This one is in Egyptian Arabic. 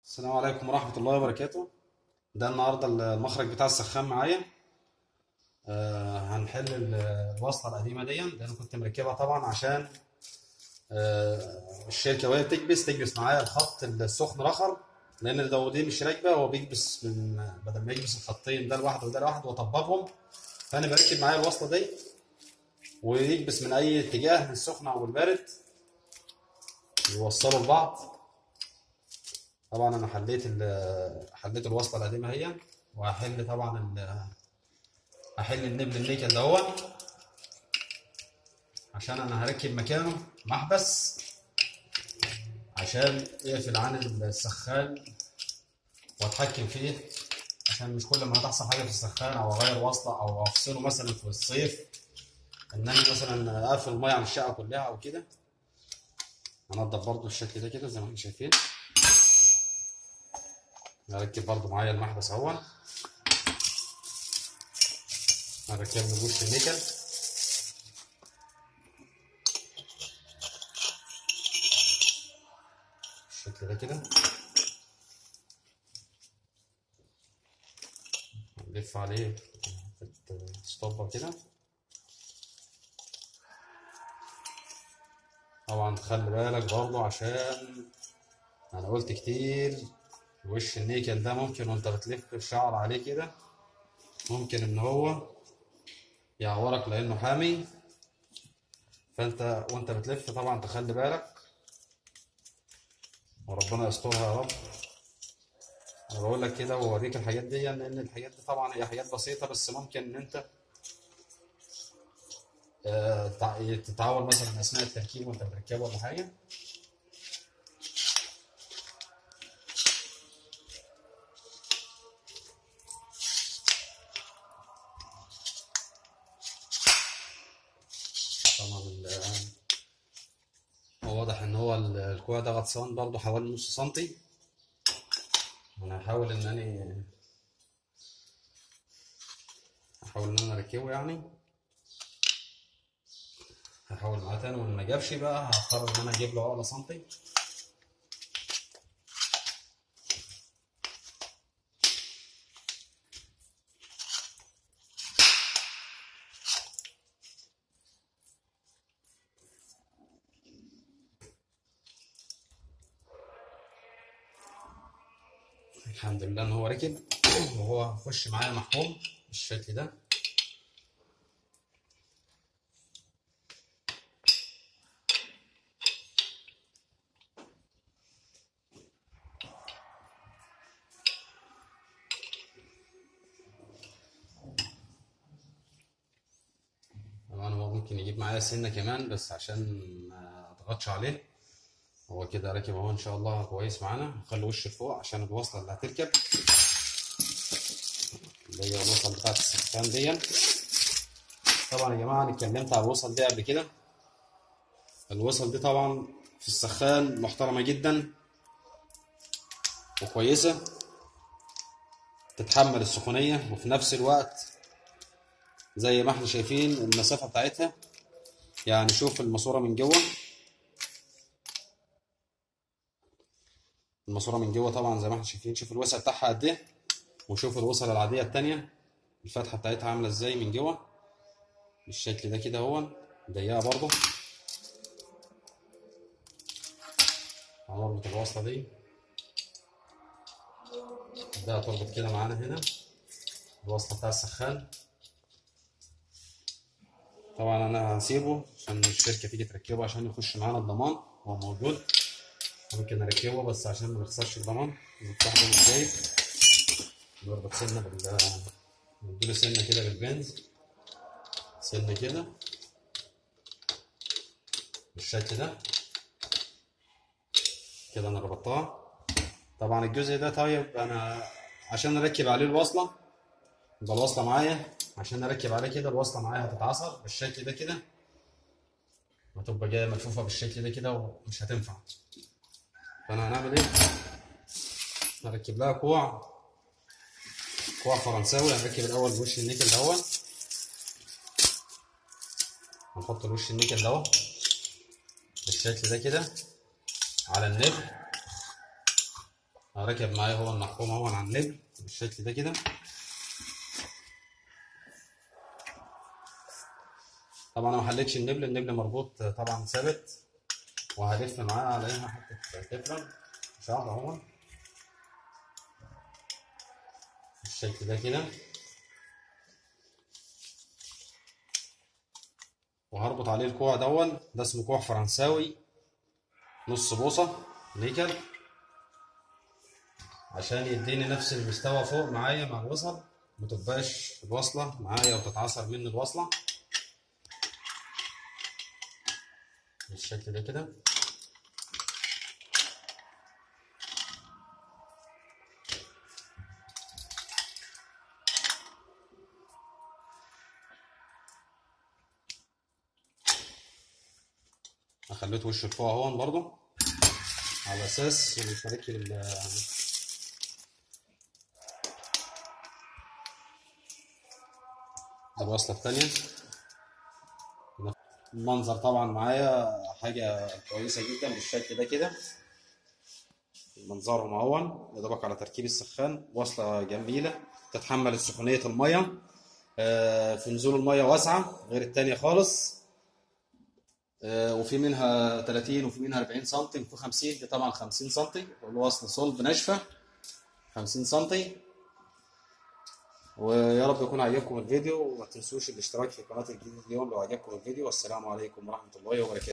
السلام عليكم ورحمة الله وبركاته ده النهاردة المخرج بتاع السخان معايا آه هنحل ال- الوصلة القديمة دي ده أنا كنت مركبها طبعا عشان آه الشركة وهي بتكبس تكبس معايا الخط السخن رخر لأن ده دي مش راكبة هو بيكبس من بدل ما يكبس الخطين ده لوحده وده لوحده وأطبقهم فأنا بركب معايا الوصلة دي ويكبس من أي اتجاه من السخن أو البارد يوصلوا لبعض طبعا انا حليت ال- حليت الوصله القديمه اهي وهحل طبعا ال- هحل النبل النيكل دوت عشان انا هركب مكانه محبس عشان يقفل عن السخان واتحكم فيه عشان مش كل ما هتحصل حاجه في السخان او اغير وصله او افصله مثلا في الصيف ان انا مثلا اقفل الميه عن الشقه كلها او كده هنضف برضو الشكل ده كده زي ما احنا شايفين نركب برضو معايا المحبس اهون هنركب له بوش النيكل بالشكل ده كده نلف عليه ستوبر كده طبعا خلي بالك برضو عشان انا قلت كتير وش النيكل ده ممكن وانت بتلف الشعر عليه كده ممكن ان هو يعورك لانه حامي فانت وانت بتلف طبعا تخلي بالك وربنا يسترها يا رب انا بقول لك كده ووريك الحاجات دي لان الحاجات دي طبعا هي حاجات بسيطه بس ممكن ان انت آه، تع- تتعور مثلا اثناء التركيب وانت بتركبه ولا حاجه طبعا ال- هو واضح ان هو ال- الكوع ده غطسان برضه حوالي نص سنتي انا هحاول ان انا هحاول ان انا اركبه يعني هحاول معاه تاني وان ما جابش بقى هضطر ان انا اجيب له عقله سنتي الحمد لله ان هو ركب وهو هيخش معايا محكوم بالشكل ده طبعا هو ممكن يجيب معايا سنة كمان بس عشان ما اضغطش عليه هو كده راكب اهو ان شاء الله كويس معانا نخلي وش لفوق عشان الوصلة اللي هتركب اللي هي الوصل بتاعت السخان دي طبعا يا جماعة انا اتكلمت على الوصل دي قبل كده الوصل دي طبعا في السخان محترمة جدا وكويسة تتحمل السخونية وفي نفس الوقت زي ما احنا شايفين المسافة بتاعتها يعني شوف الماسورة من جوه الماسورة من جوه طبعا زي ما احنا شايفين شوف الوسع بتاعها قد ايه وشوف الوصلة العادية التانية الفتحة بتاعتها عاملة ازاي من جوه بالشكل ده كده اهو ضيقة برضه هنربط الوصلة دي ده تربط كده معانا هنا الوصلة بتاع السخان طبعا انا هسيبه عشان الشركة تيجي تركبه عشان يخش معانا الضمان هو موجود ممكن اركبه بس عشان ما نخسرش الضمان نفتح له ازاي نربط سنة بال نديله سنة كده بالبنز سنة كده بالشكل ده كده انا ربطتها طبعا الجزء ده طيب انا عشان اركب عليه الوصلة يبقى الوصلة معايا عشان اركب عليه كده الوصلة معايا هتتعصر بالشكل ده كده وتبقى جاية ملفوفة بالشكل ده كده ومش هتنفع فانا هنعمل ايه هركب لها كوع كوع فرنساوي هنركب الاول وش النيكل دوت هنحط الوش النيكل دوت بالشكل ده كده على النب راكب معايا هو النحكوم اهو على النبل بالشكل ده كده طبعا انا ما حلتش النبل النبل مربوط طبعا ثابت وهلف معاه عليها حته تفلون شعر اهو بالشكل ده كده وهربط عليه الكوع دون ده اسمه كوع فرنساوي نص بوصه نيكل عشان يديني نفس المستوى فوق معايا مع الوصل متبقاش الوصله معايا وتتعصر مني الوصله بالشكل ده كده خليت وش الفوق اهون برضو على اساس مش مركب ال الوصله الثانيه المنظر طبعا معايا حاجه كويسه جدا بالشكل ده كده منظرهم اهون يا دوبك على تركيب السخان وصله جميله تتحمل سخونيه الميه آه، في نزول الميه واسعه غير التانية خالص آه، وفي منها 30 وفي منها 40 سم وفي 50 دي طبعا 50 سم والوصل صلب ناشفه 50 سم ويا رب يكون عجبكم الفيديو وما تنسوش الاشتراك في قناه الجديد اليوم لو عجبكم الفيديو والسلام عليكم ورحمه الله وبركاته